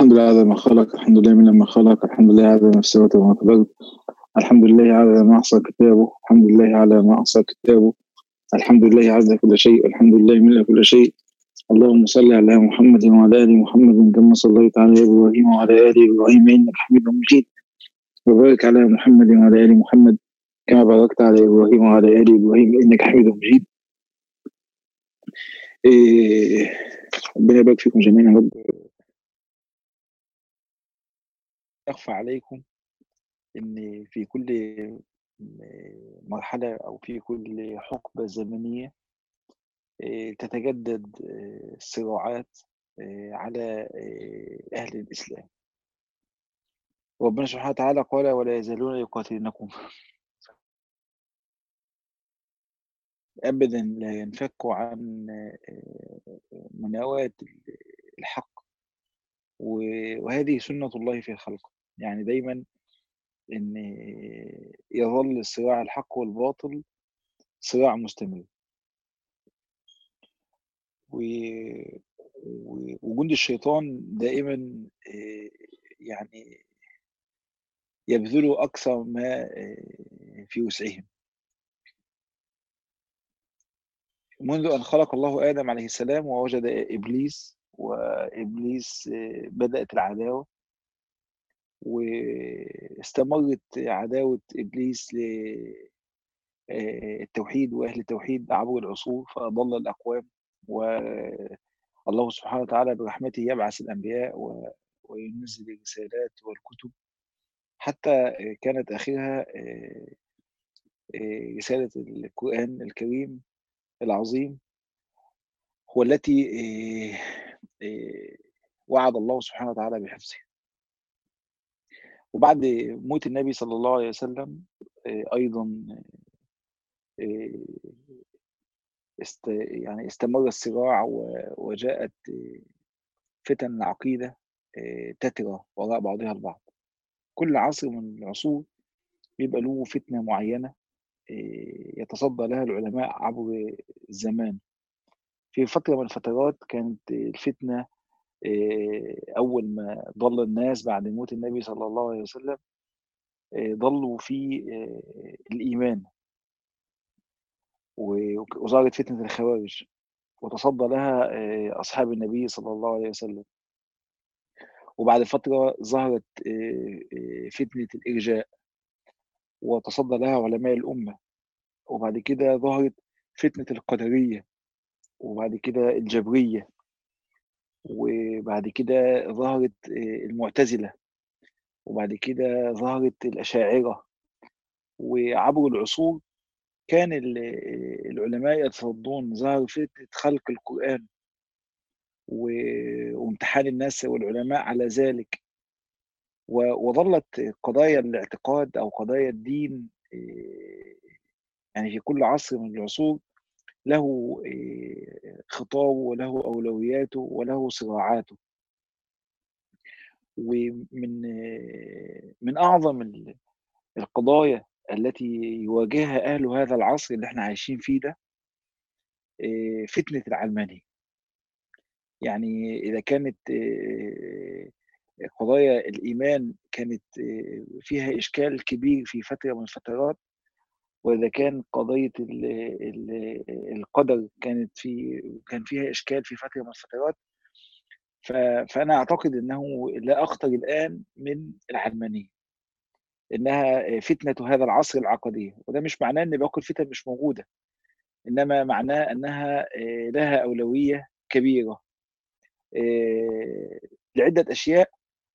الحمد لله على ما خلق الحمد لله من ما خلق الحمد لله على ما سوى وما قدر الحمد لله على ما أحصى كتابه الحمد لله على ما أحصى كتابه الحمد لله عز كل شيء والحمد لله من كل شيء اللهم صل على محمد وعلى ال محمد كما صليت على ابراهيم وعلى ال ابراهيم انك حميد مجيد وبارك على محمد وعلى ال محمد كما باركت على ابراهيم وعلى ال ابراهيم انك حميد مجيد إيه ربنا يبارك فيكم جميعا يا رب يخفى عليكم ان في كل مرحله او في كل حقبه زمنيه تتجدد الصراعات على اهل الاسلام ربنا سبحانه وتعالى قال ولا يزالون يقاتلونكم ابدا لا ينفكوا عن مناواه الحق وهذه سنه الله في الخلق يعني دايما ان يظل صراع الحق والباطل صراع مستمر ووجود الشيطان دائما يعني يبذلوا أكثر ما في وسعهم منذ أن خلق الله آدم عليه السلام ووجد إبليس وإبليس بدأت العداوة واستمرت عداوة إبليس للتوحيد وأهل التوحيد عبر العصور فأضل الأقوام والله سبحانه وتعالى برحمته يبعث الأنبياء وينزل الرسالات والكتب حتى كانت آخرها رسالة القرآن الكريم العظيم هو التي وعد الله سبحانه وتعالى بحفظه وبعد موت النبي صلى الله عليه وسلم أيضا است يعني استمر الصراع وجاءت فتن العقيدة تترى وراء بعضها البعض كل عصر من العصور بيبقى له فتنة معينة يتصدى لها العلماء عبر الزمان في فترة من الفترات كانت الفتنة أول ما ضل الناس بعد موت النبي صلى الله عليه وسلم ضلوا في الإيمان وظهرت فتنة الخوارج وتصدى لها أصحاب النبي صلى الله عليه وسلم وبعد فترة ظهرت فتنة الإرجاء وتصدى لها علماء الأمة وبعد كده ظهرت فتنة القدرية وبعد كده الجبرية وبعد كده ظهرت المعتزلة وبعد كده ظهرت الأشاعرة وعبر العصور كان العلماء يتصدون ظهر فتنة خلق القرآن وامتحان الناس والعلماء على ذلك وظلت قضايا الاعتقاد أو قضايا الدين يعني في كل عصر من العصور له خطابه وله أولوياته وله صراعاته ومن من أعظم القضايا التي يواجهها أهل هذا العصر اللي احنا عايشين فيه ده فتنة العلمانية يعني إذا كانت قضايا الإيمان كانت فيها إشكال كبير في فترة من الفترات وإذا كان قضية القدر كانت في كان فيها إشكال في فترة من الفترات فأنا أعتقد أنه لا أخطر الآن من العلمانية انها فتنه هذا العصر العقديه وده مش معناه ان باقي الفتن مش موجوده انما معناه انها لها اولويه كبيره لعده اشياء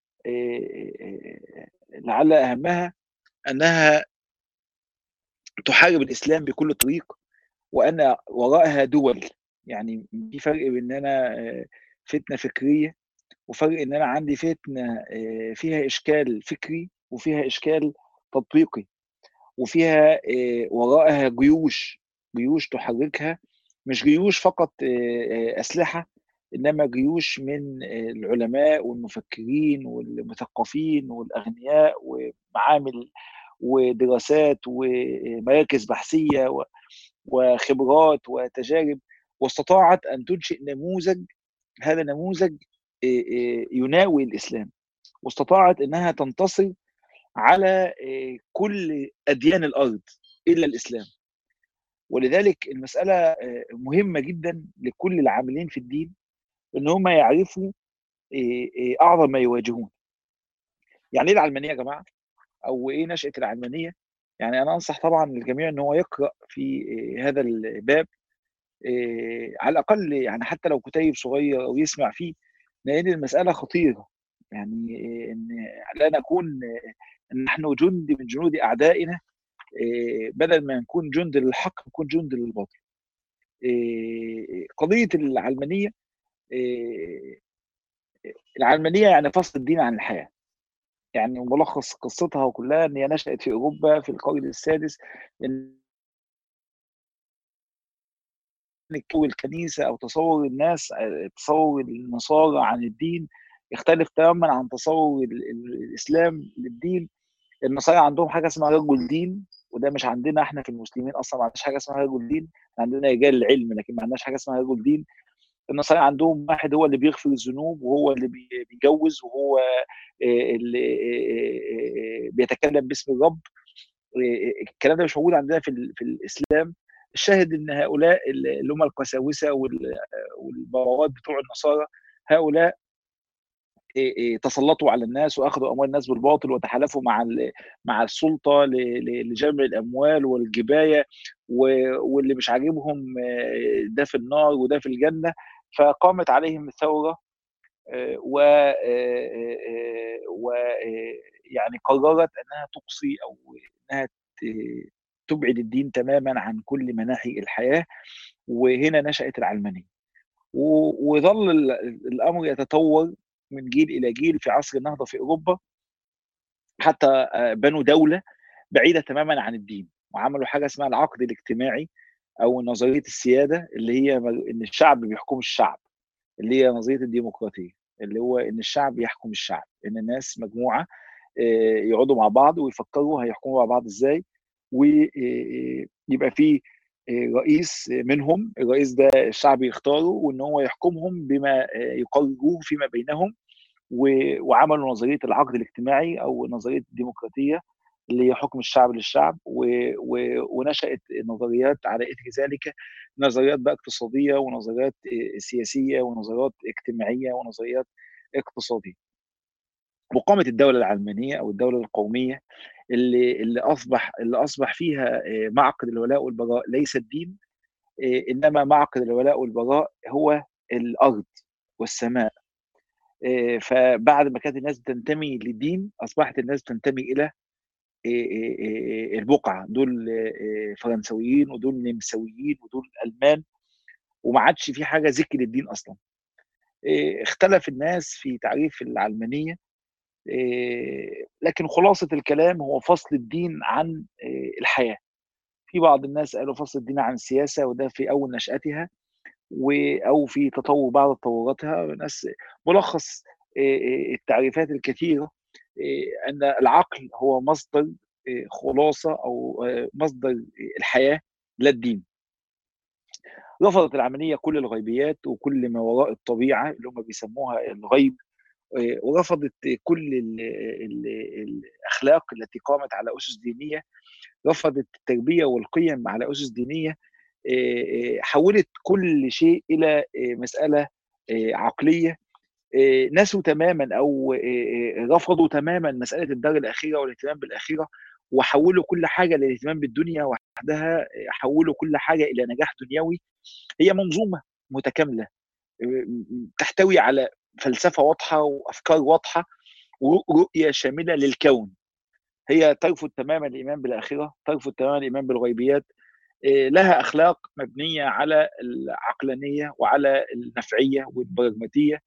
لعل اهمها انها تحارب الاسلام بكل طريق وان وراءها دول يعني في فرق بين ان انا فتنه فكريه وفرق ان انا عندي فتنه فيها اشكال فكري وفيها اشكال تطبيقي وفيها وراءها جيوش جيوش تحركها مش جيوش فقط اسلحه انما جيوش من العلماء والمفكرين والمثقفين والاغنياء ومعامل ودراسات ومراكز بحثيه وخبرات وتجارب واستطاعت ان تنشئ نموذج هذا نموذج يناوي الاسلام واستطاعت انها تنتصر على كل اديان الارض الا الاسلام ولذلك المساله مهمه جدا لكل العاملين في الدين ان هم يعرفوا اعظم ما يواجهون يعني ايه العلمانيه يا جماعه او ايه نشاه العلمانيه يعني انا انصح طبعا للجميع ان هو يقرا في هذا الباب على الاقل يعني حتى لو كتيب صغير او يسمع فيه لان المساله خطيره يعني ان لا نكون نحن جند من جنود اعدائنا بدل ما نكون جند للحق نكون جند للباطل قضيه العلمانيه العلمانيه يعني فصل الدين عن الحياه يعني ملخص قصتها كلها ان هي نشات في اوروبا في القرن السادس ان تصور الكنيسه او تصور الناس تصور النصارى عن الدين يختلف تماما عن تصور الاسلام للدين النصارى عندهم حاجه اسمها رجل دين وده مش عندنا احنا في المسلمين اصلا ما عندناش حاجه اسمها رجل دين عندنا رجال العلم لكن ما عندناش حاجه اسمها رجل دين النصارى عندهم واحد هو اللي بيغفر الذنوب وهو اللي بيجوز وهو اللي بيتكلم باسم الرب الكلام ده مش موجود عندنا في, في الاسلام الشاهد ان هؤلاء اللي هم القساوسه والبراوات بتوع النصارى هؤلاء تسلطوا على الناس واخذوا اموال الناس بالباطل وتحالفوا مع مع السلطه لجمع الاموال والجبايه واللي مش عاجبهم ده في النار وده في الجنه فقامت عليهم الثوره و و يعني قررت انها تقصي او انها تبعد الدين تماما عن كل مناحي الحياه وهنا نشات العلمانيه وظل الامر يتطور من جيل الى جيل في عصر النهضه في اوروبا حتى بنوا دوله بعيده تماما عن الدين وعملوا حاجه اسمها العقد الاجتماعي او نظريه السياده اللي هي ان الشعب بيحكم الشعب اللي هي نظريه الديمقراطيه اللي هو ان الشعب يحكم الشعب ان الناس مجموعه يقعدوا مع بعض ويفكروا هيحكموا مع بعض ازاي ويبقى في رئيس منهم الرئيس ده الشعب يختاره وان هو يحكمهم بما يقرروه فيما بينهم وعملوا نظريه العقد الاجتماعي او نظريه الديمقراطيه اللي هي حكم الشعب للشعب ونشات نظريات على اثر ذلك نظريات بقى اقتصاديه ونظريات سياسيه ونظريات اجتماعيه ونظريات اقتصاديه. وقامت الدوله العلمانيه او الدوله القوميه اللي اللي اصبح اللي اصبح فيها معقد الولاء والبراء ليس الدين انما معقد الولاء والبراء هو الارض والسماء فبعد ما كانت الناس بتنتمي للدين اصبحت الناس تنتمي الى البقعه دول فرنسويين ودول نمساويين ودول المان وما عادش في حاجه ذكر للدين اصلا اختلف الناس في تعريف العلمانيه لكن خلاصه الكلام هو فصل الدين عن الحياه في بعض الناس قالوا فصل الدين عن السياسه وده في اول نشاتها او في تطور بعض تطوراتها ناس ملخص التعريفات الكثيره ان العقل هو مصدر خلاصه او مصدر الحياه لا الدين رفضت العمليه كل الغيبيات وكل ما وراء الطبيعه اللي هم بيسموها الغيب ورفضت كل ال ال الاخلاق التي قامت على اسس دينيه رفضت التربيه والقيم على اسس دينيه حولت كل شيء الى مساله عقليه نسوا تماما او رفضوا تماما مساله الدار الاخيره والاهتمام بالاخره وحولوا كل حاجه للاهتمام بالدنيا وحدها حولوا كل حاجه الى نجاح دنيوي هي منظومه متكامله تحتوي على فلسفه واضحه وافكار واضحه ورؤيه شامله للكون هي ترفض تماما الايمان بالاخره ترفض تماما الايمان بالغيبيات لها اخلاق مبنيه على العقلانيه وعلى النفعيه والبراجماتيه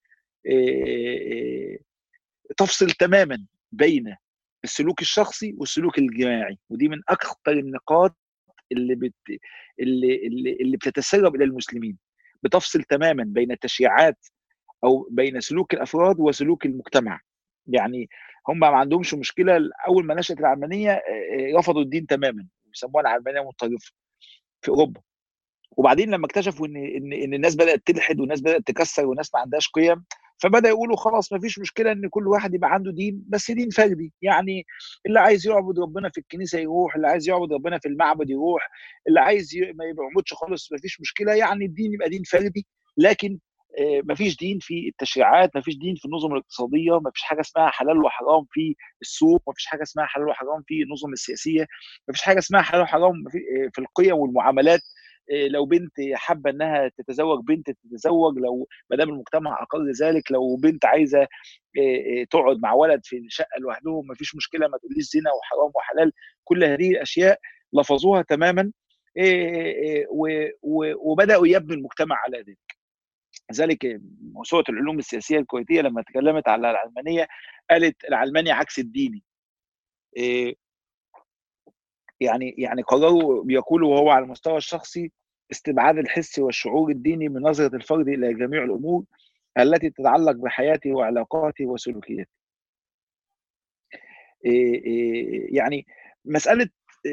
تفصل تماما بين السلوك الشخصي والسلوك الجماعي ودي من اكثر النقاط اللي بت... اللي اللي, اللي بتتسرب الى المسلمين بتفصل تماما بين التشريعات او بين سلوك الافراد وسلوك المجتمع يعني هم ما عندهمش مشكله اول ما نشات العلمانيه رفضوا الدين تماما بيسموها العلمانيه المتطرفه في اوروبا وبعدين لما اكتشفوا ان ان ان الناس بدات تلحد والناس بدات تكسر والناس ما عندهاش قيم فبدا يقولوا خلاص ما فيش مشكله ان كل واحد يبقى عنده دين بس دين فردي يعني اللي عايز يعبد ربنا في الكنيسه يروح اللي عايز يعبد ربنا في المعبد يروح اللي عايز ي... ما يعبدش خالص ما فيش مشكله يعني الدين يبقى دين فردي لكن ما فيش دين في التشريعات ما فيش دين في النظم الاقتصاديه ما فيش حاجه اسمها حلال وحرام في السوق ما فيش حاجه اسمها حلال وحرام في النظم السياسيه ما فيش حاجه اسمها حلال وحرام في, في القيم والمعاملات لو بنت حابه انها تتزوج بنت تتزوج لو ما دام المجتمع اقر ذلك لو بنت عايزه تقعد مع ولد في شقه لوحدهم ما فيش مشكله ما تقوليش زنا وحرام وحلال كل هذه الاشياء لفظوها تماما وبداوا يبنوا المجتمع على ذلك ذلك موسوعه العلوم السياسيه الكويتيه لما تكلمت على العلمانيه قالت العلماني عكس الديني يعني يعني قرروا بيقولوا وهو على المستوى الشخصي استبعاد الحس والشعور الديني من نظره الفرد الى جميع الامور التي تتعلق بحياته وعلاقاته وسلوكياته. يعني مساله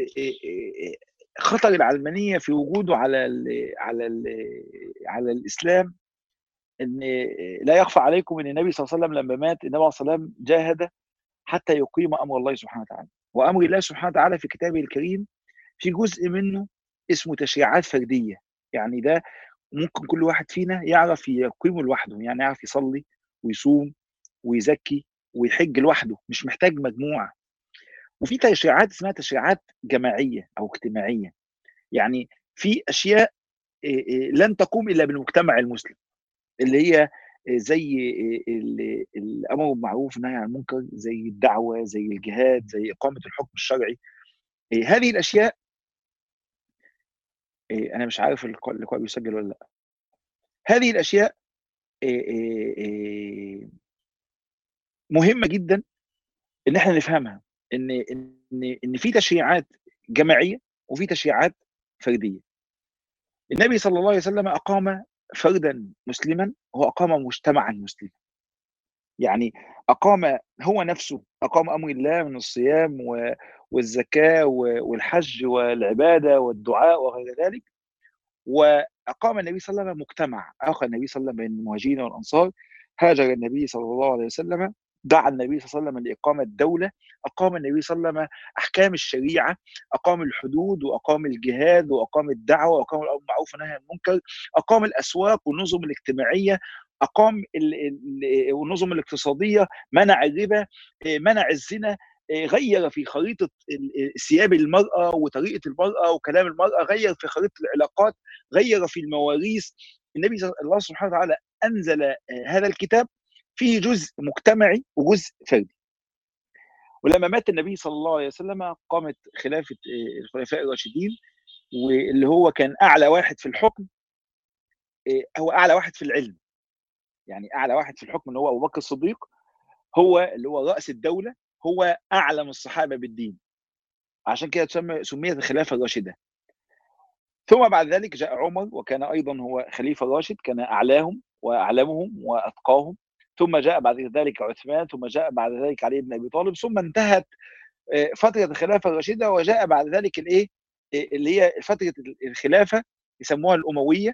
خطر العلمانيه في وجوده على ال على ال على الاسلام ان لا يخفى عليكم ان النبي صلى الله عليه وسلم لما مات النبي عليه الصلاه والسلام جاهد حتى يقيم امر الله سبحانه وتعالى وامر الله سبحانه وتعالى في كتابه الكريم في جزء منه اسمه تشريعات فرديه يعني ده ممكن كل واحد فينا يعرف يقيمه لوحده يعني يعرف يصلي ويصوم ويزكي ويحج لوحده مش محتاج مجموعه وفي تشريعات اسمها تشريعات جماعيه او اجتماعيه يعني في اشياء لن تقوم الا بالمجتمع المسلم اللي هي زي الامر بالمعروف والنهي عن المنكر زي الدعوه زي الجهاد زي اقامه الحكم الشرعي هذه الاشياء انا مش عارف اللقاء بيسجل ولا لا هذه الاشياء مهمه جدا ان احنا نفهمها ان ان ان في تشريعات جماعيه وفي تشريعات فرديه النبي صلى الله عليه وسلم اقام فردا مسلما هو اقام مجتمعا مسلما يعني اقام هو نفسه اقام امر الله من الصيام والزكاه والحج والعباده والدعاء وغير ذلك واقام النبي صلى الله عليه وسلم مجتمع اخى النبي صلى الله عليه وسلم بين المهاجرين والانصار هاجر النبي صلى الله عليه وسلم دعا النبي صلى الله عليه وسلم لاقامه دوله اقام النبي صلى الله عليه وسلم احكام الشريعه اقام الحدود واقام الجهاد واقام الدعوه واقام الامر بالمعروف والنهي عن المنكر اقام الاسواق والنظم الاجتماعيه اقام النظم الاقتصاديه منع الربا منع الزنا غير في خريطه ثياب المراه وطريقه المراه وكلام المراه غير في خريطه العلاقات غير في المواريث النبي الله سبحانه وتعالى انزل هذا الكتاب فيه جزء مجتمعي وجزء فردي ولما مات النبي صلى الله عليه وسلم قامت خلافه الخلفاء الراشدين واللي هو كان اعلى واحد في الحكم هو اعلى واحد في العلم يعني اعلى واحد في الحكم اللي هو ابو بكر الصديق هو اللي هو راس الدوله هو اعلم الصحابه بالدين عشان كده تسمى سميت الخلافه الراشده ثم بعد ذلك جاء عمر وكان ايضا هو خليفه راشد كان اعلاهم واعلمهم واتقاهم ثم جاء بعد ذلك عثمان ثم جاء بعد ذلك علي بن ابي طالب ثم انتهت فتره الخلافه الراشده وجاء بعد ذلك الايه اللي هي فتره الخلافه يسموها الامويه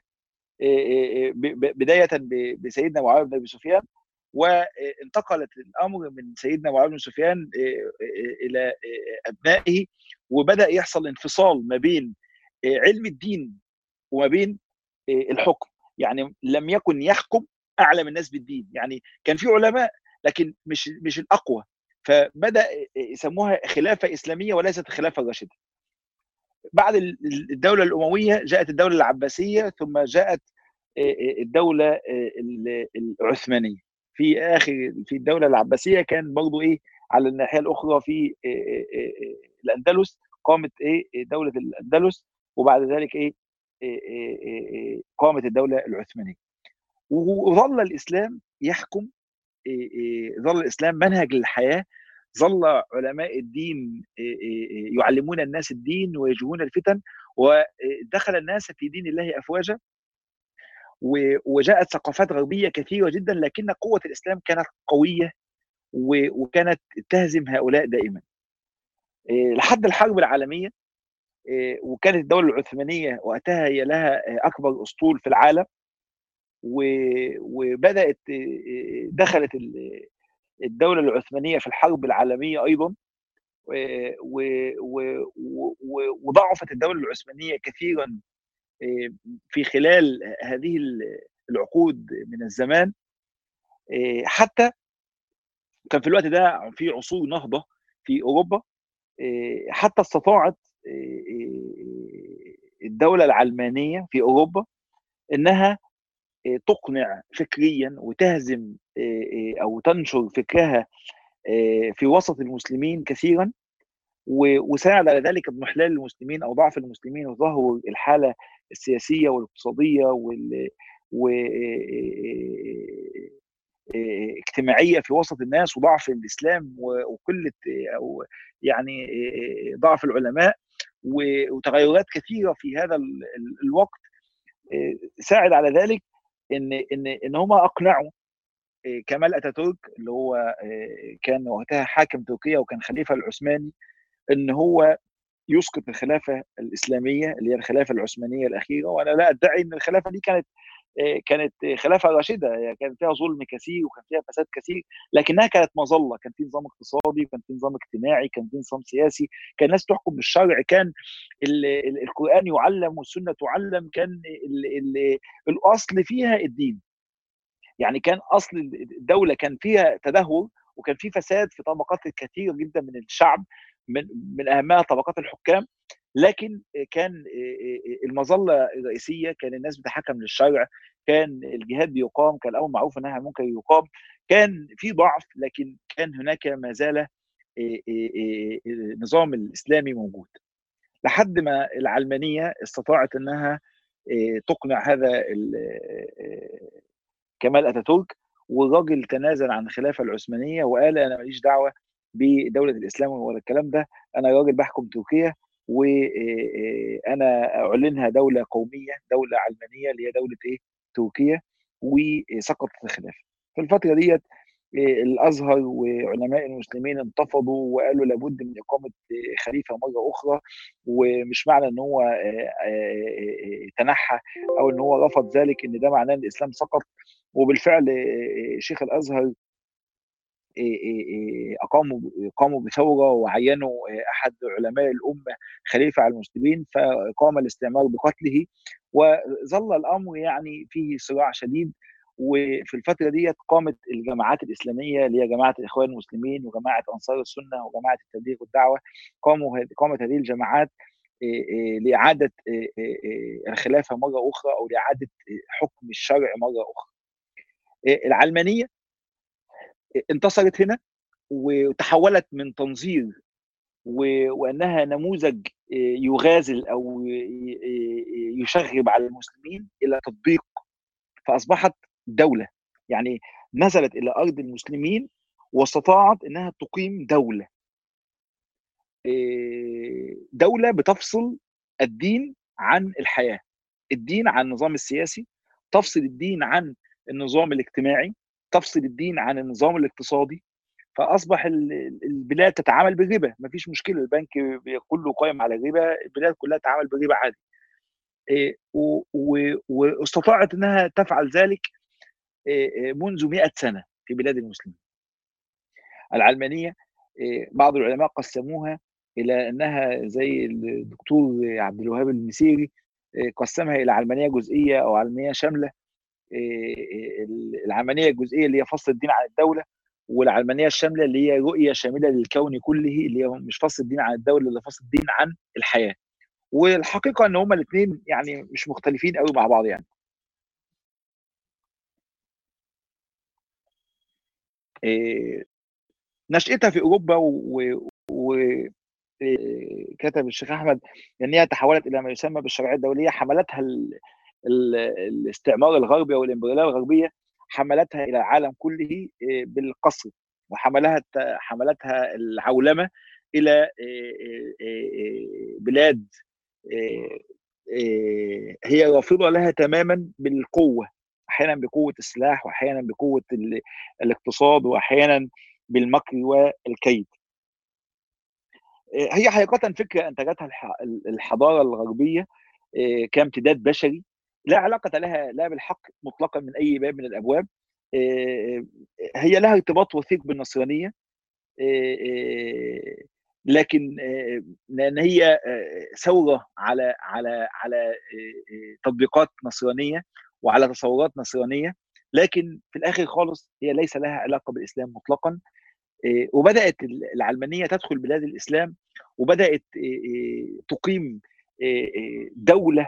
بدايه بسيدنا معاويه بن ابي سفيان وانتقلت الامر من سيدنا معاويه بن سفيان الى ابنائه وبدا يحصل انفصال ما بين علم الدين وما بين الحكم يعني لم يكن يحكم اعلم الناس بالدين يعني كان في علماء لكن مش مش الاقوى فبدا يسموها خلافه اسلاميه وليست الخلافه الراشده بعد الدوله الامويه جاءت الدوله العباسيه ثم جاءت الدوله العثمانيه في اخر في الدوله العباسيه كان برضو ايه على الناحيه الاخرى في الاندلس قامت ايه دوله الاندلس وبعد ذلك ايه قامت الدوله العثمانيه وظل الاسلام يحكم ظل الاسلام منهج للحياه ظل علماء الدين يعلمون الناس الدين ويجهون الفتن ودخل الناس في دين الله افواجا وجاءت ثقافات غربيه كثيره جدا لكن قوه الاسلام كانت قويه وكانت تهزم هؤلاء دائما لحد الحرب العالميه وكانت الدوله العثمانيه وقتها هي لها اكبر اسطول في العالم وبدات دخلت الدوله العثمانيه في الحرب العالميه ايضا وضعفت الدوله العثمانيه كثيرا في خلال هذه العقود من الزمان حتى كان في الوقت ده في عصور نهضه في اوروبا حتى استطاعت الدوله العلمانيه في اوروبا انها تقنع فكريا وتهزم او تنشر فكرها في وسط المسلمين كثيرا وساعد على ذلك اضمحلال المسلمين او ضعف المسلمين وظهور الحاله السياسيه والاقتصاديه وال و اجتماعيه في وسط الناس وضعف الاسلام وقله او يعني ضعف العلماء وتغيرات كثيره في هذا الوقت ساعد على ذلك ان ان ان هم اقنعوا كمال اتاتورك اللي هو كان وقتها حاكم تركيا وكان خليفه العثماني ان هو يسقط الخلافه الاسلاميه اللي هي الخلافه العثمانيه الاخيره وانا لا ادعي ان الخلافه دي كانت كانت خلافه راشده يعني كان فيها ظلم كثير وكان فيها فساد كثير لكنها كانت مظله كان في نظام اقتصادي كان في نظام اجتماعي كان في نظام سياسي كان الناس تحكم بالشرع كان القران يعلم والسنه تعلم كان الاصل فيها الدين يعني كان اصل الدوله كان فيها تدهور وكان في فساد في طبقات كثير جدا من الشعب من من اهمها طبقات الحكام لكن كان المظله الرئيسيه كان الناس بتحكم للشرع كان الجهاد بيقام كان الامر معروف انها ممكن يقام كان في ضعف لكن كان هناك ما زال النظام الاسلامي موجود لحد ما العلمانيه استطاعت انها تقنع هذا كمال اتاتورك والراجل تنازل عن الخلافه العثمانيه وقال انا ماليش دعوه بدوله الاسلام ولا الكلام ده انا راجل بحكم تركيا وانا اعلنها دوله قوميه دوله علمانيه اللي هي دوله ايه تركيا وسقطت الخلافه في الفتره ديت الازهر وعلماء المسلمين انتفضوا وقالوا لابد من اقامه خليفه مره اخرى ومش معنى ان هو تنحى او ان هو رفض ذلك ان ده معناه ان الاسلام سقط وبالفعل شيخ الازهر اقاموا قاموا بثوره وعينوا احد علماء الامه خليفه على المسلمين فقام الاستعمار بقتله وظل الامر يعني فيه صراع شديد وفي الفتره ديت قامت الجماعات الاسلاميه اللي هي جماعه الاخوان المسلمين وجماعه انصار السنه وجماعه التبليغ والدعوه قاموا قامت هذه الجماعات لاعاده الخلافه مره اخرى او لاعاده حكم الشرع مره اخرى. العلمانيه انتصرت هنا وتحولت من تنظير وانها نموذج يغازل او يشغب على المسلمين الى تطبيق فاصبحت دوله يعني نزلت الى ارض المسلمين واستطاعت انها تقيم دوله دوله بتفصل الدين عن الحياه الدين عن النظام السياسي تفصل الدين عن النظام الاجتماعي تفصل الدين عن النظام الاقتصادي فاصبح البلاد تتعامل بالربا ما فيش مشكله البنك كله قائم على الربا البلاد كلها تتعامل بالربا عادي واستطاعت انها تفعل ذلك منذ 100 سنه في بلاد المسلمين العلمانيه بعض العلماء قسموها الى انها زي الدكتور عبد الوهاب المسيري قسمها الى علمانيه جزئيه او علمانيه شامله العلمانيه الجزئيه اللي هي فصل الدين عن الدوله والعلمانيه الشامله اللي هي رؤيه شامله للكون كله اللي هي مش فصل الدين عن الدوله اللي فصل الدين عن الحياه والحقيقه ان هما الاثنين يعني مش مختلفين قوي مع بعض يعني نشأتها في اوروبا و, و... كتب الشيخ احمد ان هي تحولت الى ما يسمى بالشرعيه الدوليه حملتها ال... ال... الاستعمار الغربي او الامبرياليه الغربيه حملتها الى العالم كله بالقصر وحملها حملتها العولمه الى بلاد هي رافضه لها تماما بالقوه احيانا بقوه السلاح واحيانا بقوه الاقتصاد واحيانا بالمكر والكيد هي حقيقه فكره انتجتها الحضاره الغربيه كامتداد بشري لا علاقه لها لا بالحق مطلقا من اي باب من الابواب هي لها ارتباط وثيق بالنصرانيه لكن لان هي ثوره على على على تطبيقات نصرانيه وعلى تصورات نصرانيه لكن في الاخر خالص هي ليس لها علاقه بالاسلام مطلقا وبدات العلمانيه تدخل بلاد الاسلام وبدات تقيم دوله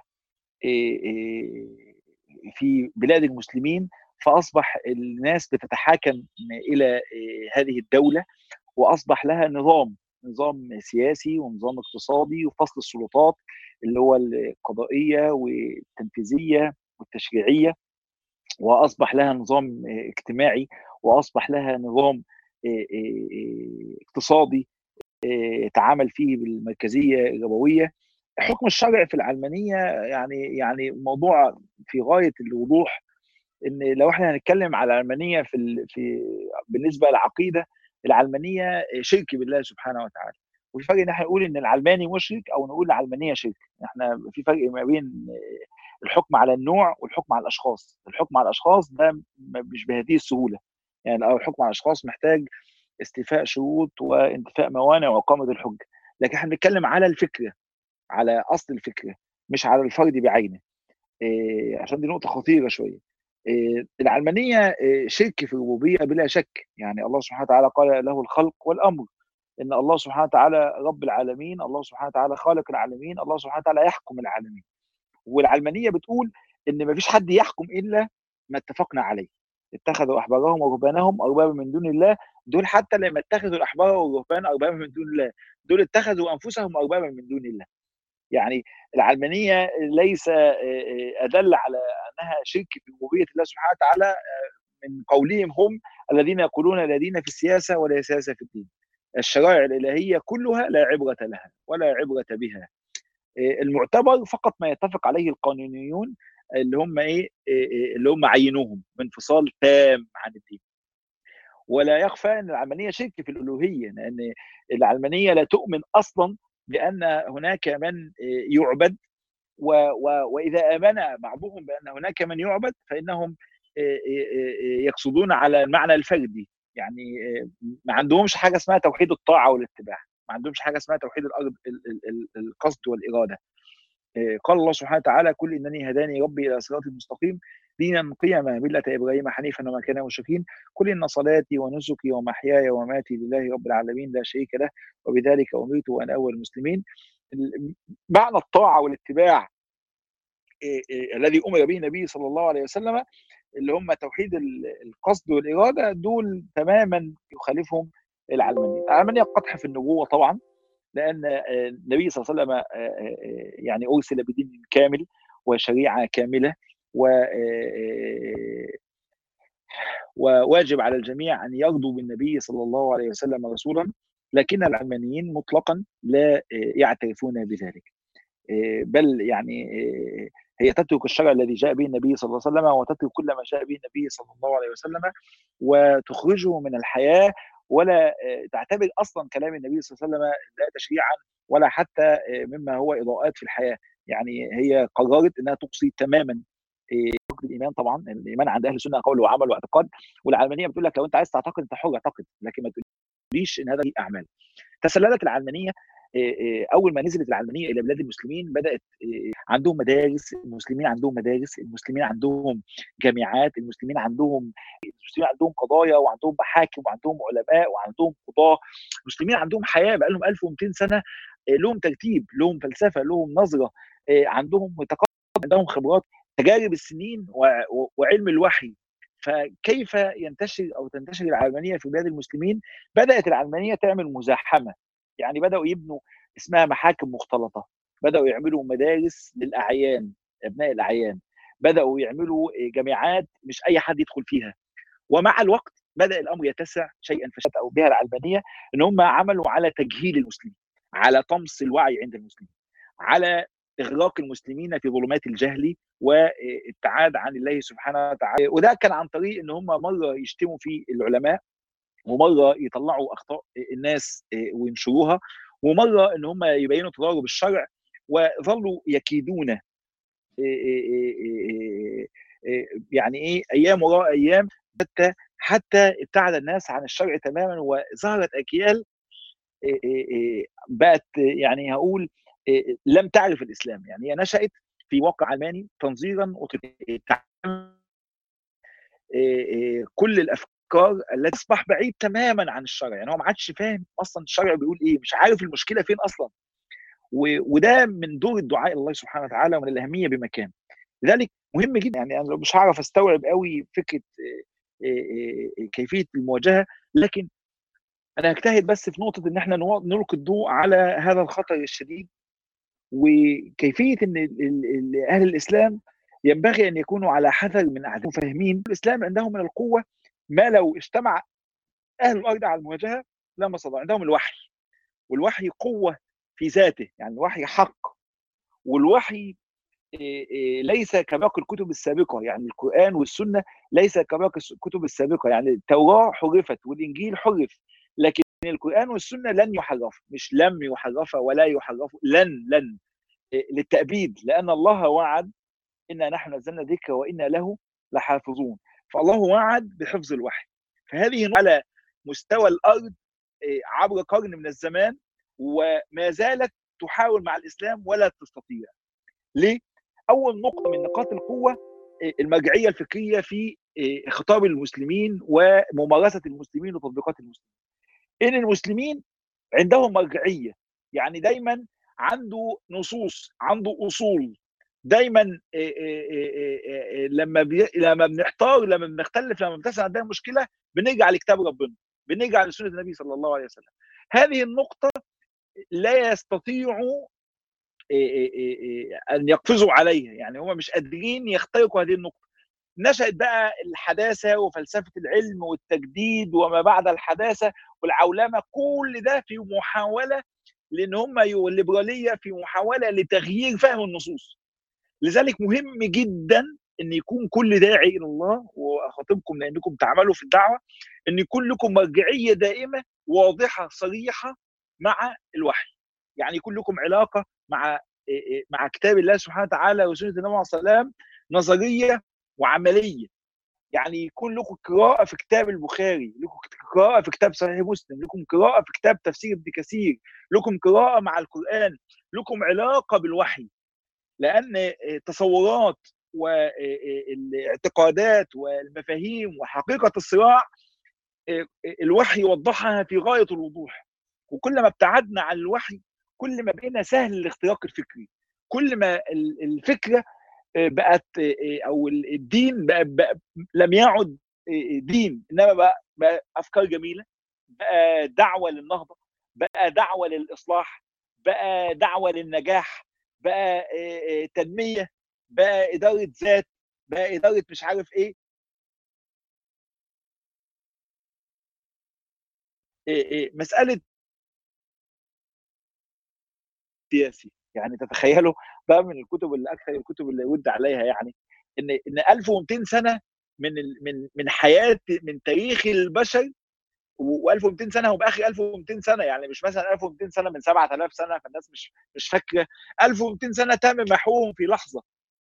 في بلاد المسلمين فاصبح الناس بتتحاكم الى هذه الدوله واصبح لها نظام نظام سياسي ونظام اقتصادي وفصل السلطات اللي هو القضائيه والتنفيذيه والتشريعيه واصبح لها نظام اجتماعي واصبح لها نظام اقتصادي تعامل فيه بالمركزيه الربويه حكم الشرع في العلمانيه يعني يعني موضوع في غايه الوضوح ان لو احنا هنتكلم على العلمانيه في في بالنسبه للعقيده العلمانيه شرك بالله سبحانه وتعالى وفي فرق ان احنا نقول ان العلماني مشرك او نقول العلمانيه شرك احنا في فرق ما بين الحكم على النوع والحكم على الاشخاص الحكم على الاشخاص ده مش بهذه السهوله يعني الحكم على الاشخاص محتاج استيفاء شروط وانتفاء موانع واقامه الحجه لكن احنا بنتكلم على الفكره على اصل الفكره مش على الفرد بعينه إيه عشان دي نقطه خطيره شويه إيه العلمانيه إيه شرك في الربوبيه بلا شك يعني الله سبحانه وتعالى قال له الخلق والامر ان الله سبحانه وتعالى رب العالمين الله سبحانه وتعالى خالق العالمين الله سبحانه وتعالى يحكم العالمين والعلمانيه بتقول ان ما فيش حد يحكم الا ما اتفقنا عليه اتخذوا احبارهم ورهبانهم اربابا من دون الله دول حتى لما اتخذوا الاحبار والرهبان اربابا من دون الله دول اتخذوا انفسهم اربابا من دون الله يعني العلمانيه ليس ادل على انها شرك في ربوبيه الله سبحانه وتعالى من قولهم هم الذين يقولون لا دين في السياسه ولا سياسه في الدين الشرائع الالهيه كلها لا عبره لها ولا عبره بها المعتبر فقط ما يتفق عليه القانونيون اللي هم ايه اللي هم عينوهم بانفصال تام عن الدين ولا يخفى ان العلمانيه شرك في الالوهيه لان العلمانيه لا تؤمن اصلا بان هناك من يعبد و و واذا امن بعضهم بان هناك من يعبد فانهم يقصدون على المعنى الفردي يعني ما عندهمش حاجه اسمها توحيد الطاعه والاتباع ما عندهمش حاجه اسمها توحيد الارض القصد والاراده قال الله سبحانه وتعالى كل انني هداني ربي الى صراط مستقيم دينا قيما مله ابراهيم حنيفا وما كان مشركين قل ان صلاتي ونسكي ومحياي ومماتي لله رب العالمين لا شريك له وبذلك امرت وانا اول المسلمين معنى الطاعه والاتباع الذي امر به النبي صلى الله عليه وسلم اللي هم توحيد القصد والاراده دول تماما يخالفهم العلمانيه، العلمانيه قدح في النبوه طبعا لان النبي صلى الله عليه وسلم يعني ارسل بدين كامل وشريعه كامله و وواجب على الجميع ان يرضوا بالنبي صلى الله عليه وسلم رسولا لكن العلمانيين مطلقا لا يعترفون بذلك بل يعني هي تترك الشرع الذي جاء به النبي صلى الله عليه وسلم وتترك كل ما جاء به النبي صلى الله عليه وسلم وتخرجه من الحياه ولا تعتبر اصلا كلام النبي صلى الله عليه وسلم لا تشريعا ولا حتى مما هو اضاءات في الحياه يعني هي قررت انها تقصي تماما حكم الايمان طبعا الايمان عند اهل السنه قول وعمل واعتقاد والعلمانيه بتقول لك لو انت عايز تعتقد انت حر اعتقد لكن ما تقوليش ان هذا اعمال تسللت العلمانيه اول ما نزلت العلمانيه الى بلاد المسلمين بدات عندهم مدارس المسلمين عندهم مدارس المسلمين عندهم جامعات المسلمين عندهم المسلمين عندهم قضايا وعندهم محاكم وعندهم علماء وعندهم قضاه المسلمين عندهم حياه بقى لهم 1200 سنه لهم ترتيب لهم فلسفه لهم نظره عندهم تقدم عندهم خبرات تجارب السنين وعلم الوحي فكيف ينتشر او تنتشر العلمانيه في بلاد المسلمين؟ بدات العلمانيه تعمل مزاحمه يعني بداوا يبنوا اسمها محاكم مختلطه بداوا يعملوا مدارس للاعيان ابناء الاعيان بداوا يعملوا جامعات مش اي حد يدخل فيها ومع الوقت بدا الامر يتسع شيئا فشيئا او بها العلمانيه ان هم عملوا على تجهيل المسلمين على طمس الوعي عند المسلمين على اغراق المسلمين في ظلمات الجهل والابتعاد عن الله سبحانه وتعالى وده كان عن طريق ان هم مره يشتموا في العلماء ومره يطلعوا اخطاء الناس وينشروها ومره ان هم يبينوا تضارب الشرع وظلوا يكيدون يعني ايه ايام وراء ايام حتى حتى ابتعد الناس عن الشرع تماما وظهرت اجيال بقت يعني هقول لم تعرف الاسلام يعني هي نشات في واقع علماني تنظيرا كل الافكار التي اصبح بعيد تماما عن الشرع يعني هو ما عادش فاهم اصلا الشرع بيقول ايه مش عارف المشكله فين اصلا وده من دور الدعاء الى الله سبحانه وتعالى ومن الاهميه بمكان لذلك مهم جدا يعني انا مش هعرف استوعب قوي فكره كيفيه المواجهه لكن انا هجتهد بس في نقطه ان احنا نلقي الضوء على هذا الخطر الشديد وكيفيه ان اهل الاسلام ينبغي ان يكونوا على حذر من اعدائهم فاهمين الاسلام عندهم من القوه ما لو اجتمع اهل الارض على المواجهه لما استطاع عندهم الوحي والوحي قوه في ذاته يعني الوحي حق والوحي ليس كباقي الكتب السابقه يعني القران والسنه ليس كباقي الكتب السابقه يعني التوراه حرفت والانجيل حرف لكن القران والسنه لن يحرف مش لم يحرف ولا يحرف لن لن للتأبيد لأن الله وعد إنا نحن نزلنا ذكر وإنا له لحافظون فالله وعد بحفظ الوحي فهذه على مستوى الأرض عبر قرن من الزمان وما زالت تحاول مع الإسلام ولا تستطيع ليه؟ أول نقطة من نقاط القوة المرجعية الفكرية في خطاب المسلمين وممارسة المسلمين وتطبيقات المسلمين إن المسلمين عندهم مرجعية يعني دايما عنده نصوص عنده اصول دايما لما بي... لما بنحتار لما بنختلف لما بتحصل عندنا مشكله بنرجع لكتاب ربنا بنرجع لسنه النبي صلى الله عليه وسلم هذه النقطه لا يستطيعوا ان يقفزوا عليها يعني هم مش قادرين يخترقوا هذه النقطه نشأت بقى الحداثة وفلسفة العلم والتجديد وما بعد الحداثة والعولمة كل ده في محاولة لان هم الليبراليه في محاوله لتغيير فهم النصوص لذلك مهم جدا ان يكون كل داعي الى الله واخاطبكم لانكم تعملوا في الدعوه ان يكون لكم مرجعيه دائمه واضحه صريحه مع الوحي يعني يكون لكم علاقه مع مع كتاب الله سبحانه وتعالى وسنه النبي عليه السلام نظريه وعمليه يعني يكون لكم قراءة في كتاب البخاري لكم قراءة في كتاب صحيح مسلم لكم قراءة في كتاب تفسير ابن كثير لكم قراءة مع القرآن لكم علاقة بالوحي لأن تصورات والاعتقادات والمفاهيم وحقيقة الصراع الوحي يوضحها في غاية الوضوح وكل ما ابتعدنا عن الوحي كل ما بقينا سهل الاختراق الفكري كل ما الفكره بقت او الدين بقى, بقى لم يعد دين انما بقى, بقى افكار جميله بقى دعوه للنهضه بقى دعوه للاصلاح بقى دعوه للنجاح بقى تنميه بقى اداره ذات بقى اداره مش عارف ايه مساله سياسي يعني تتخيلوا بقى من الكتب اللي اكثر الكتب اللي ود عليها يعني ان ان 1200 سنه من من من حياه من تاريخ البشر و1200 سنه هم اخر 1200 سنه يعني مش مثلا 1200 سنه من 7000 سنه فالناس مش مش فاكره 1200 سنه تم محوهم في لحظه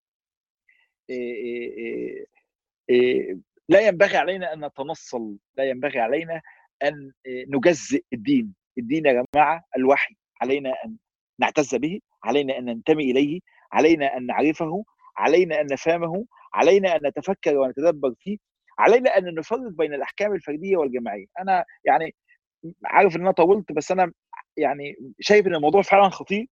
إيه إيه إيه لا ينبغي علينا ان نتنصل لا ينبغي علينا ان نجزئ الدين الدين يا جماعه الوحي علينا ان نعتز به علينا ان ننتمي اليه علينا ان نعرفه علينا ان نفهمه علينا ان نتفكر ونتدبر فيه علينا ان نفرق بين الاحكام الفرديه والجماعيه انا يعني عارف ان انا طولت بس انا يعني شايف ان الموضوع فعلا خطير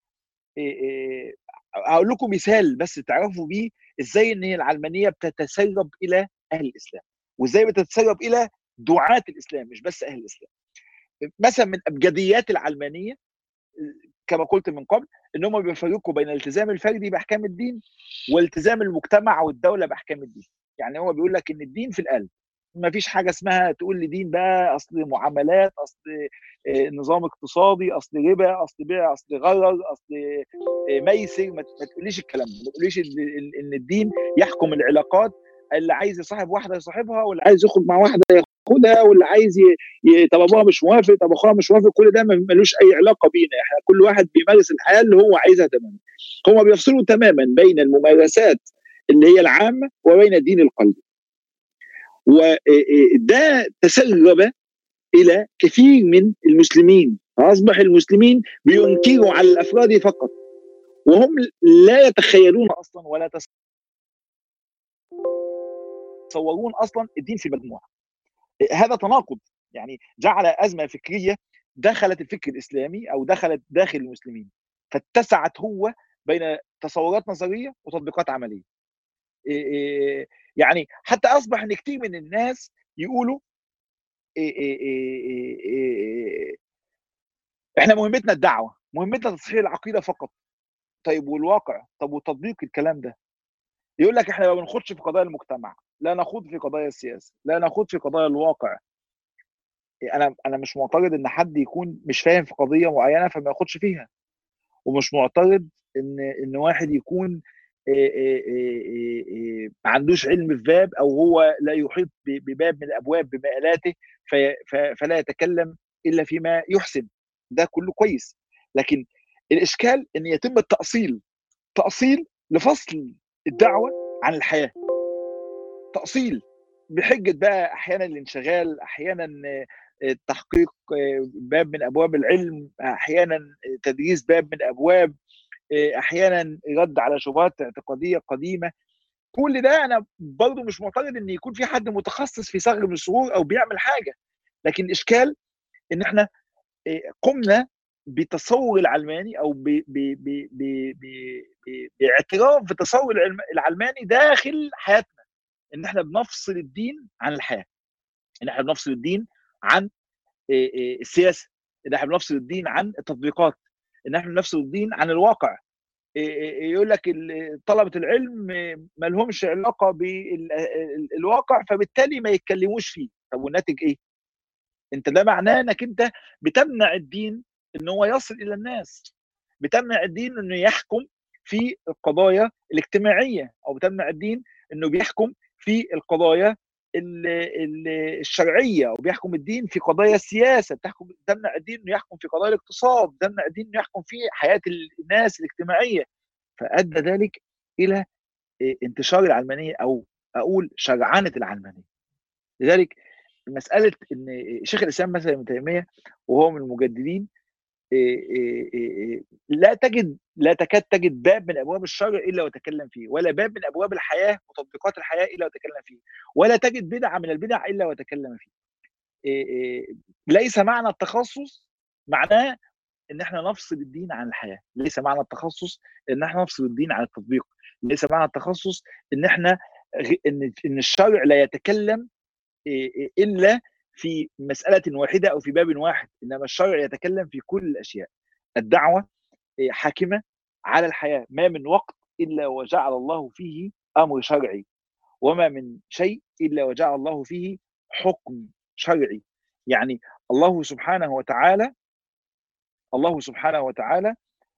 هقول لكم مثال بس تعرفوا بيه ازاي ان العلمانيه بتتسرب الى اهل الاسلام وازاي بتتسرب الى دعاة الاسلام مش بس اهل الاسلام مثلا من ابجديات العلمانيه كما قلت من قبل ان هم بيفرقوا بين الالتزام الفردي باحكام الدين والتزام المجتمع والدوله باحكام الدين يعني هو بيقول لك ان الدين في القلب ما فيش حاجه اسمها تقول لي دين بقى اصل معاملات اصل نظام اقتصادي اصل ربا اصل بيع اصل غرر اصل ميسر ما تقوليش الكلام ده ما تقوليش ان الدين يحكم العلاقات اللي عايز يصاحب واحده يصاحبها واللي عايز يخرج مع واحده ياخدها واللي عايز ي... ي... طب ابوها مش موافق طب اخوها مش موافق كل ده ملوش اي علاقه بينا احنا كل واحد بيمارس الحياه اللي هو عايزها تماما هم بيفصلوا تماما بين الممارسات اللي هي العامه وبين الدين القلبي وده تسرب الى كثير من المسلمين فاصبح المسلمين بينكروا على الافراد فقط وهم لا يتخيلون اصلا ولا يتصورون اصلا الدين في مجموعه هذا تناقض يعني جعل ازمه فكريه دخلت الفكر الاسلامي او دخلت داخل المسلمين فاتسعت هو بين تصورات نظريه وتطبيقات عمليه يعني حتى اصبح ان كثير من الناس يقولوا احنا مهمتنا الدعوه مهمتنا تصحيح العقيده فقط طيب والواقع طب وتطبيق الكلام ده يقول لك احنا ما بنخوضش في قضايا المجتمع لا نخوض في قضايا السياسه لا نخوض في قضايا الواقع انا انا مش معترض ان حد يكون مش فاهم في قضيه معينه فما ياخدش فيها ومش معترض ان ان واحد يكون ما عندوش علم في باب او هو لا يحيط بباب من الابواب بمآلاته فلا يتكلم الا فيما يحسن ده كله كويس لكن الاشكال ان يتم التاصيل تاصيل لفصل الدعوه عن الحياه تاصيل بحجه بقى احيانا الانشغال احيانا تحقيق باب من ابواب العلم احيانا تدريس باب من ابواب احيانا رد على شبهات اعتقاديه قديمه كل ده انا برضو مش معترض ان يكون في حد متخصص في صغر من الصغور او بيعمل حاجه لكن الاشكال ان احنا قمنا بتصور العلماني او ب ب ب ب ب باعتراف بتصور العلماني داخل حياتنا ان احنا بنفصل الدين عن الحياه ان احنا بنفصل الدين عن السياسه ان احنا بنفصل الدين عن التطبيقات ان احنا بنفصل الدين عن الواقع يقول لك طلبه العلم ما لهمش علاقه بالواقع فبالتالي ما يتكلموش فيه طب والناتج ايه انت ده معناه انك انت بتمنع الدين ان هو يصل الى الناس بتمنع الدين انه يحكم في القضايا الاجتماعيه او بتمنع الدين انه بيحكم في القضايا الشرعيه وبيحكم الدين في قضايا السياسه بتحكم تمنع الدين انه يحكم في قضايا الاقتصاد تمنع الدين انه يحكم في حياه الناس الاجتماعيه فادى ذلك الى انتشار العلمانيه او اقول شرعنه العلمانيه لذلك مساله ان شيخ الاسلام مثلا ابن تيميه وهو من المجددين لا تجد لا تكاد تجد باب من ابواب الشرع الا وتكلم فيه ولا باب من ابواب الحياه وتطبيقات الحياه الا وتكلم فيه ولا تجد بدعه من البدع الا وتكلم فيه ليس معنى التخصص معناه ان احنا نفصل الدين عن الحياه ليس معنى التخصص ان احنا نفصل الدين عن التطبيق ليس معنى التخصص ان احنا ان ان الشرع لا يتكلم الا في مسألة واحدة أو في باب واحد إنما الشرع يتكلم في كل الأشياء الدعوة حاكمة على الحياة ما من وقت إلا وجعل الله فيه أمر شرعي وما من شيء إلا وجعل الله فيه حكم شرعي يعني الله سبحانه وتعالى الله سبحانه وتعالى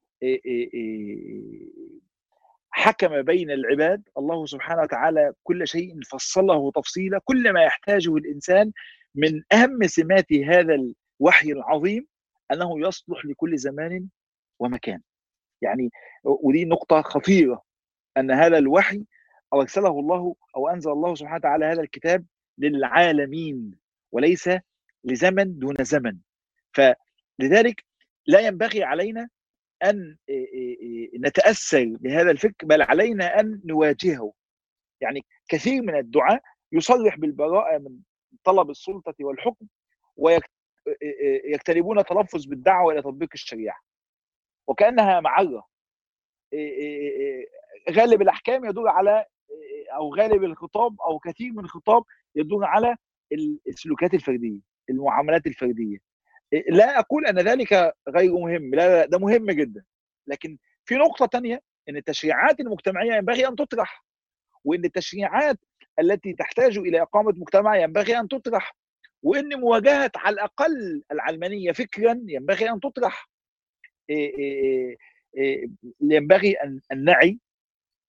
حكم بين العباد الله سبحانه وتعالى كل شيء فصله تفصيلا كل ما يحتاجه الإنسان من اهم سمات هذا الوحي العظيم انه يصلح لكل زمان ومكان. يعني ودي نقطه خطيره ان هذا الوحي ارسله الله او انزل الله سبحانه وتعالى هذا الكتاب للعالمين وليس لزمن دون زمن. فلذلك لا ينبغي علينا ان نتاثر بهذا الفكر بل علينا ان نواجهه. يعني كثير من الدعاء يصرح بالبراءه من طلب السلطة والحكم ويجتنبون تلفظ بالدعوة إلى تطبيق الشريعة وكأنها معرة غالب الأحكام يدور على أو غالب الخطاب أو كثير من الخطاب يدور على السلوكات الفردية المعاملات الفردية لا أقول أن ذلك غير مهم لا, لا ده مهم جدا لكن في نقطة تانية أن التشريعات المجتمعية ينبغي أن تطرح وأن التشريعات التي تحتاج الى اقامه مجتمع ينبغي ان تطرح وان مواجهه على الاقل العلمانيه فكرا ينبغي ان تطرح ينبغي ان نعي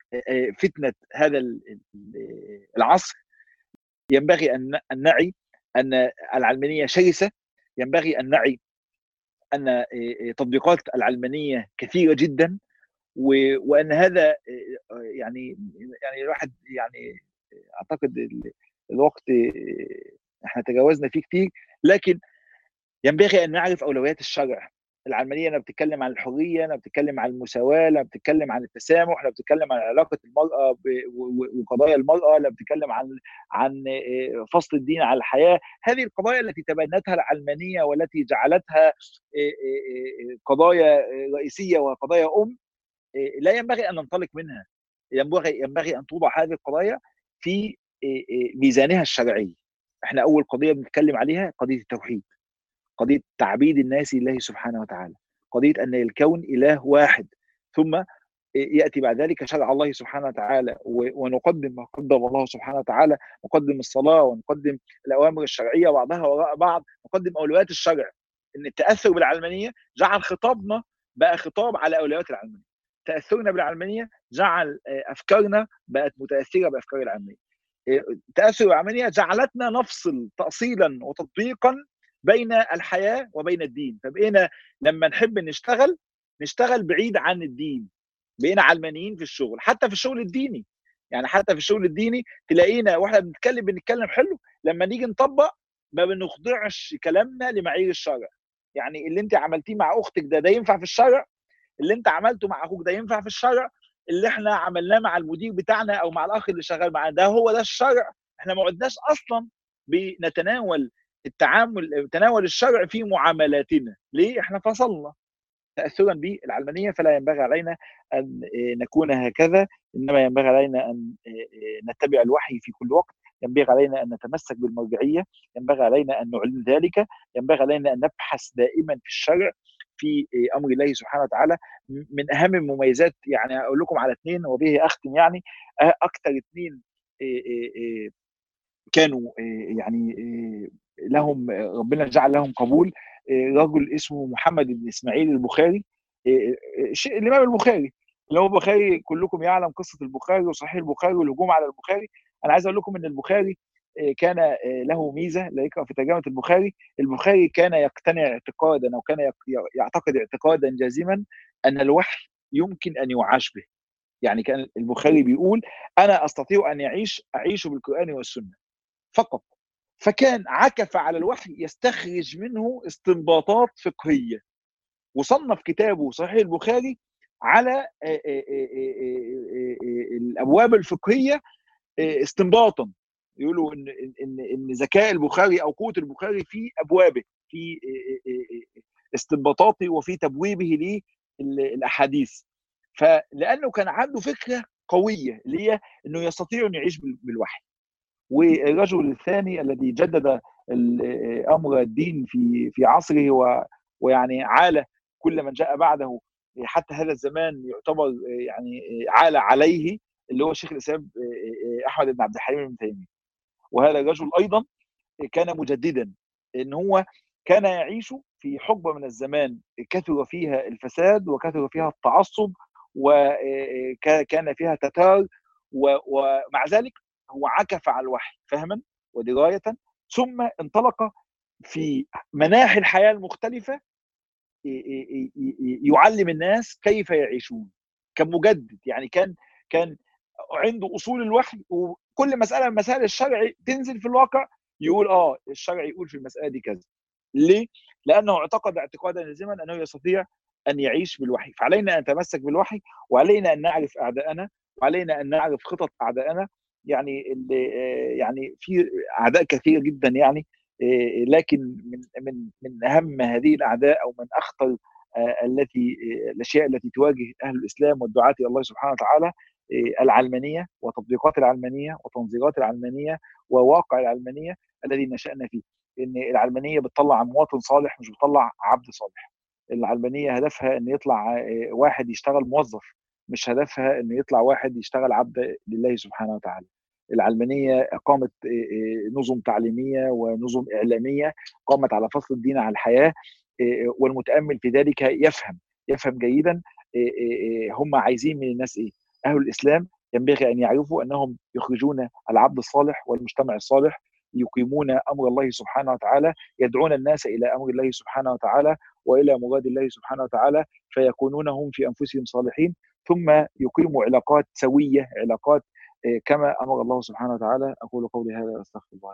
فتنه هذا العصر ينبغي ان نعي ان العلمانيه شرسه ينبغي ان نعي ان تطبيقات العلمانيه كثيره جدا وان هذا يعني يعني الواحد يعني اعتقد الوقت احنا تجاوزنا فيه كتير لكن ينبغي ان نعرف اولويات الشرع العلمانيه انا بتتكلم عن الحريه انا بتتكلم عن المساواه انا بتتكلم عن التسامح انا بتتكلم عن علاقه المراه وقضايا المراه انا بتتكلم عن عن فصل الدين على الحياه هذه القضايا التي تبنتها العلمانيه والتي جعلتها قضايا رئيسيه وقضايا ام لا ينبغي ان ننطلق منها ينبغي ينبغي ان توضع هذه القضايا في ميزانها الشرعي احنا اول قضيه بنتكلم عليها قضيه التوحيد قضيه تعبيد الناس لله سبحانه وتعالى قضيه ان الكون اله واحد ثم ياتي بعد ذلك شرع الله سبحانه وتعالى ونقدم ما قدم الله سبحانه وتعالى نقدم الصلاه ونقدم الاوامر الشرعيه بعضها وراء بعض نقدم اولويات الشرع ان التاثر بالعلمانيه جعل خطابنا بقى خطاب على اولويات العلمانيه تاثرنا بالعلمانيه جعل افكارنا بقت متاثره بافكار العلمانيه تاثر العلمانيه جعلتنا نفصل تاصيلا وتطبيقا بين الحياه وبين الدين فبقينا لما نحب نشتغل نشتغل بعيد عن الدين بقينا علمانيين في الشغل حتى في الشغل الديني يعني حتى في الشغل الديني تلاقينا واحنا بنتكلم بنتكلم حلو لما نيجي نطبق ما بنخضعش كلامنا لمعايير الشرع يعني اللي انت عملتيه مع اختك ده ده ينفع في الشرع اللي انت عملته مع اخوك ده ينفع في الشرع اللي احنا عملناه مع المدير بتاعنا او مع الاخ اللي شغال معانا ده هو ده الشرع احنا ما عدناش اصلا بنتناول التعامل تناول الشرع في معاملاتنا ليه احنا فصلنا تاثرا بالعلمانيه فلا ينبغي علينا ان نكون هكذا انما ينبغي علينا ان نتبع الوحي في كل وقت ينبغي علينا ان نتمسك بالمرجعيه ينبغي علينا ان نعلن ذلك ينبغي علينا ان نبحث دائما في الشرع في امر الله سبحانه وتعالى من اهم المميزات يعني اقول لكم على اثنين وبه اختم يعني اكثر اثنين كانوا يعني لهم ربنا جعل لهم قبول رجل اسمه محمد بن اسماعيل البخاري الامام البخاري اللي هو البخاري كلكم يعلم قصه البخاري وصحيح البخاري والهجوم على البخاري انا عايز اقول لكم ان البخاري كان له ميزه لا يقرا في ترجمه البخاري البخاري كان يقتنع اعتقادا او كان يعتقد اعتقادا جازما ان الوحي يمكن ان يعاش به يعني كان البخاري بيقول انا استطيع ان يعيش اعيش بالقران والسنه فقط فكان عكف على الوحي يستخرج منه استنباطات فقهيه وصنف كتابه صحيح البخاري على الابواب الفقهيه استنباطا يقولوا ان ان ان ذكاء البخاري او قوه البخاري في ابوابه في استنباطاته وفي تبويبه للاحاديث فلانه كان عنده فكره قويه اللي هي انه يستطيع ان يعيش بالوحي والرجل الثاني الذي جدد امر الدين في في عصره و ويعني عال كل من جاء بعده حتى هذا الزمان يعتبر يعني عال عليه اللي هو شيخ الاسلام احمد بن عبد الحليم بن تيميه وهذا الرجل ايضا كان مجددا ان هو كان يعيش في حقبه من الزمان كثر فيها الفساد وكثر فيها التعصب وكان فيها تتار ومع ذلك هو عكف على الوحي فهما ودرايه ثم انطلق في مناحي الحياه المختلفه يعلم الناس كيف يعيشون كان مجدد يعني كان كان عنده اصول الوحي وكل مساله من مسائل الشرع تنزل في الواقع يقول اه الشرع يقول في المساله دي كذا ليه؟ لانه اعتقد اعتقادا لازما انه يستطيع ان يعيش بالوحي فعلينا ان نتمسك بالوحي وعلينا ان نعرف اعدائنا وعلينا ان نعرف خطط اعدائنا يعني يعني في اعداء كثير جدا يعني لكن من من من اهم هذه الاعداء او من اخطر التي الاشياء التي تواجه اهل الاسلام والدعاة الى الله سبحانه وتعالى العلمانيه وتطبيقات العلمانيه وتنظيرات العلمانيه وواقع العلمانيه الذي نشأنا فيه ان العلمانيه بتطلع مواطن صالح مش بتطلع عبد صالح العلمانيه هدفها ان يطلع واحد يشتغل موظف مش هدفها ان يطلع واحد يشتغل عبد لله سبحانه وتعالى العلمانيه اقامت نظم تعليميه ونظم اعلاميه قامت على فصل الدين عن الحياه والمتامل في ذلك يفهم يفهم جيدا هم عايزين من الناس ايه اهل الاسلام ينبغي ان يعرفوا انهم يخرجون العبد الصالح والمجتمع الصالح يقيمون امر الله سبحانه وتعالى يدعون الناس الى امر الله سبحانه وتعالى والى مراد الله سبحانه وتعالى فيكونون هم في انفسهم صالحين ثم يقيموا علاقات سويه علاقات كما امر الله سبحانه وتعالى اقول قولي هذا استغفر الله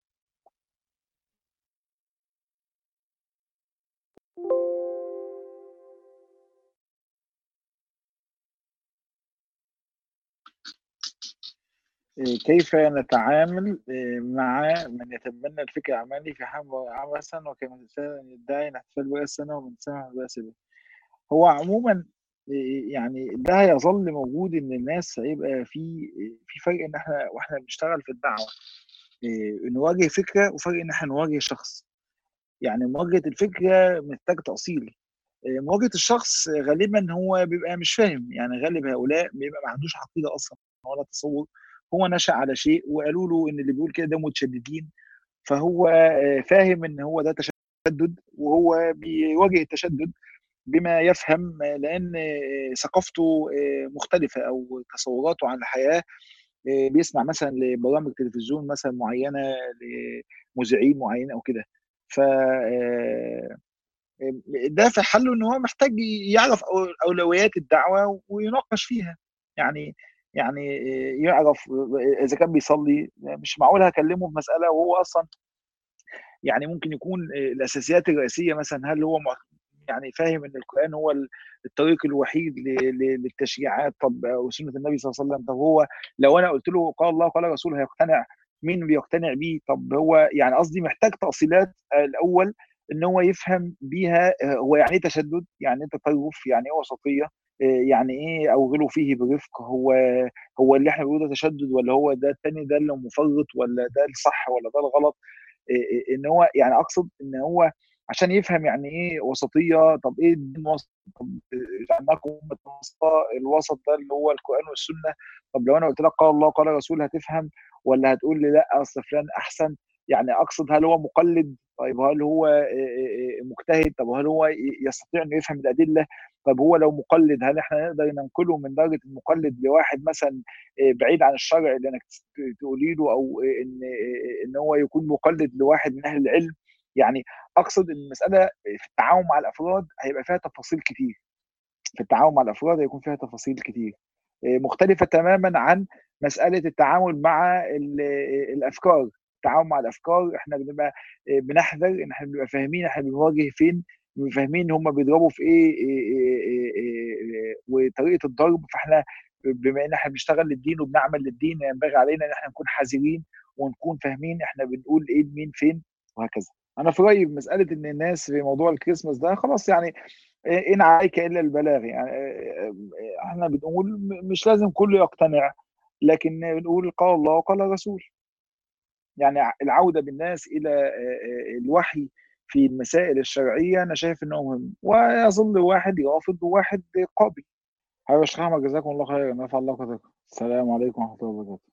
كيف نتعامل مع من يتبنى الفكر العملي في حمل عبثا وكما الإنسان يدعي أن احتفال بأس السنة ومن سمع بأس به هو عموما يعني ده هيظل موجود ان الناس هيبقى في في فرق ان احنا واحنا بنشتغل في الدعوه نواجه فكره وفرق ان احنا نواجه شخص يعني مواجهه الفكره محتاج تاصيل مواجهه الشخص غالبا هو بيبقى مش فاهم يعني غالب هؤلاء بيبقى ما عندوش عقيده اصلا ولا تصور هو نشا على شيء وقالوا له ان اللي بيقول كده ده متشددين فهو فاهم ان هو ده تشدد وهو بيواجه التشدد بما يفهم لان ثقافته مختلفه او تصوراته عن الحياه بيسمع مثلا لبرامج تلفزيون مثلا معينه لمذيعين معينين او كده ف ده في حله ان هو محتاج يعرف اولويات الدعوه ويناقش فيها يعني يعني يعرف اذا كان بيصلي مش معقول هكلمه في مساله وهو اصلا يعني ممكن يكون الاساسيات الرئيسيه مثلا هل هو يعني فاهم ان القران هو الطريق الوحيد للتشريعات طب وسنه النبي صلى الله عليه وسلم طب هو لو انا قلت له قال الله قال رسول هيقتنع مين بيقتنع بيه طب هو يعني قصدي محتاج تاصيلات الاول ان هو يفهم بيها هو يعني ايه تشدد يعني ايه تطرف يعني ايه وسطيه يعني ايه اوغلوا فيه برفق هو هو اللي احنا بنقوله ده تشدد ولا هو ده الثاني ده اللي مفرط ولا ده الصح ولا ده الغلط ان هو يعني اقصد ان هو عشان يفهم يعني ايه وسطيه طب ايه الدين وسط طب جعلناكم امه الوسط ده اللي هو القران والسنه طب لو انا قلت لك قال الله قال رسول هتفهم ولا هتقول لي لا اصل فلان احسن يعني اقصد هل هو مقلد طيب هل هو مجتهد طب هل هو يستطيع انه يفهم الادله طب هو لو مقلد هل احنا نقدر ننقله من درجه المقلد لواحد مثلا بعيد عن الشرع اللي انك تقولي له او ان ان هو يكون مقلد لواحد من اهل العلم يعني اقصد ان المساله في التعاون مع الافراد هيبقى فيها تفاصيل كتير في التعاون مع الافراد هيكون فيها تفاصيل كتير مختلفه تماما عن مساله التعامل مع الافكار التعاون مع الافكار احنا بنبقى بنحذر ان احنا بنبقى فاهمين احنا بنواجه فين فاهمين هم بيضربوا في ايه, إيه, إيه, إيه, إيه وطريقه الضرب فاحنا بما ان احنا بنشتغل للدين وبنعمل للدين ينبغي علينا ان احنا نكون حذرين ونكون فاهمين احنا بنقول ايه لمين فين وهكذا انا في رايي مساله ان الناس في موضوع الكريسماس ده خلاص يعني ان عليك الا البلاغ يعني احنا بنقول مش لازم كله يقتنع لكن بنقول قال الله وقال الرسول يعني العوده بالناس الى الوحي في المسائل الشرعيه انا شايف انه مهم ويظل واحد رافض وواحد قابل. حبيبي يا شيخ احمد جزاكم الله خيرا نفع الله قدركم السلام عليكم ورحمه الله وبركاته